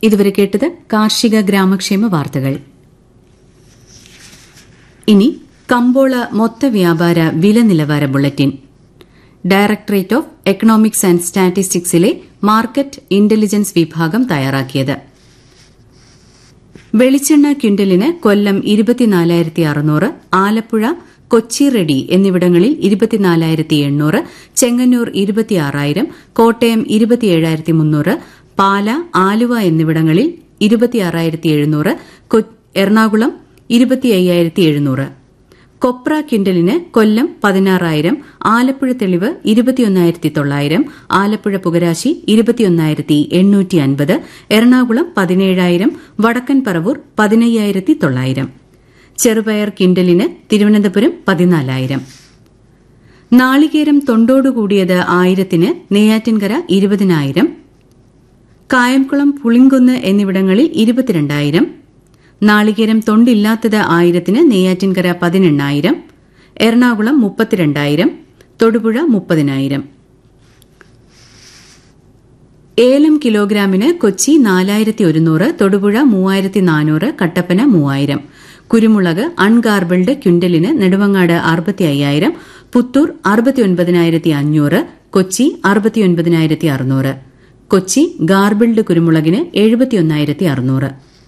ഇതുവരെ കേട്ടത് കാർഷിക ഗ്രാമക്ഷേമ വാർത്തകൾ ഇനി കമ്പോള മൊത്ത വ്യാപാര വില നിലവാര bulletin directorate of economics and സ്റ്റാറ്റിസ്റ്റിക്സിലെ മാർക്കറ്റ് ഇന്റലിജൻസ് വിഭാഗം തയ്യാറാക്കിയത് വെളിച്ചെണ്ണ ക്വിന്റലിന് കൊല്ലം ഇരുപത്തിനാലായിരത്തി അറുന്നൂറ് ആലപ്പുഴ കൊച്ചി റെഡി എന്നിവിടങ്ങളിൽ ഇരുപത്തിനാലായിരത്തി എണ്ണൂറ് ചെങ്ങന്നൂർ ഇരുപത്തിയാറായിരം കോട്ടയം ഇരുപത്തിയേഴായിരത്തി മുന്നൂറ് പാല ആലുവ എന്നിവിടങ്ങളിൽ ഇരുപത്തിയാറായിരത്തി എഴുന്നൂറ് എറണാകുളം ഇരുപത്തി അയ്യായിരത്തി എഴുന്നൂറ് കൊപ്ര ക്വിന്റലിന് കൊല്ലം പതിനാറായിരം ആലപ്പുഴ തെളിവ് ഇരുപത്തിയൊന്നായിരത്തി തൊള്ളായിരം ആലപ്പുഴ പുകരാശി ഇരുപത്തിയൊന്നായിരത്തി എണ്ണൂറ്റി അൻപത് എറണാകുളം പതിനേഴായിരം വടക്കൻ പറവൂർ പതിനയ്യായിരത്തി തൊള്ളായിരം ചെറുപയർ കിൻഡലിന് തിരുവനന്തപുരം പതിനാലായിരം നാളികേരം തൊണ്ടോടുകൂടിയത് ആയിരത്തിന് നെയ്യാറ്റിൻകര ഇരുപതിനായിരം കായംകുളം പുളിങ്കുന്ന് എന്നിവിടങ്ങളിൽ ഇരുപത്തിരണ്ടായിരം നാളികേരം തൊണ്ടില്ലാത്തത് ആയിരത്തിന് നെയ്യാറ്റിൻകര പതിനെണ്ണായിരം എറണാകുളം മുപ്പത്തിരണ്ടായിരം തൊടുപുഴ മുപ്പതിനായിരം ഏലം കിലോഗ്രാമിന് കൊച്ചി നാലായിരത്തി ഒരുന്നൂറ് തൊടുപുഴ മൂവായിരത്തി നാനൂറ് കട്ടപ്പന മൂവായിരം കുരുമുളക് അൺഗാർബിൾഡ് ക്വിന്റലിന് നെടുവങ്ങാട് അറുപത്തി അയ്യായിരം പുത്തൂർ അറുപത്തിയൊൻപതിനായിരത്തി അഞ്ഞൂറ് കൊച്ചി അറുപത്തിയൊൻപതിനായിരത്തി അറുന്നൂറ് കൊച്ചി ഗാർബിൾഡ് കുരുമുളകിന് എഴുപത്തിയൊന്നായിരത്തി അറുന്നൂറ്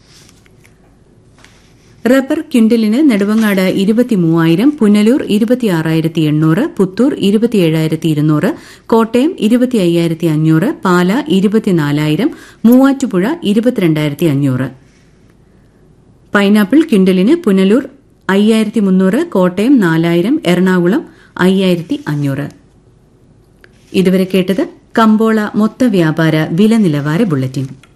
റബ്ബർ ക്വിന്റലിന് നെടുവങ്ങാട് ഇരുപത്തിമൂവായിരം പുനലൂർ ഇരുപത്തിയാറായിരത്തി എണ്ണൂറ് പുത്തൂർ ഇരുപത്തിയേഴായിരത്തി ഇരുന്നൂറ് കോട്ടയം ഇരുപത്തി അയ്യായിരത്തി അഞ്ഞൂറ് പാല ഇരുപത്തിനാലായിരം മൂവാറ്റുപുഴ ഇരുപത്തിരണ്ടായിരത്തി അഞ്ഞൂറ് പൈനാപ്പിൾ ക്വിന്റലിന് പുനലൂർ അയ്യായിരത്തി മുന്നൂറ് കോട്ടയം നാലായിരം എറണാകുളം അയ്യായിരത്തി അഞ്ഞൂറ് ഇതുവരെ കേട്ടത് കമ്പോള മൊത്ത വ്യാപാര വില നിലവാര ബുള്ളറ്റിൻ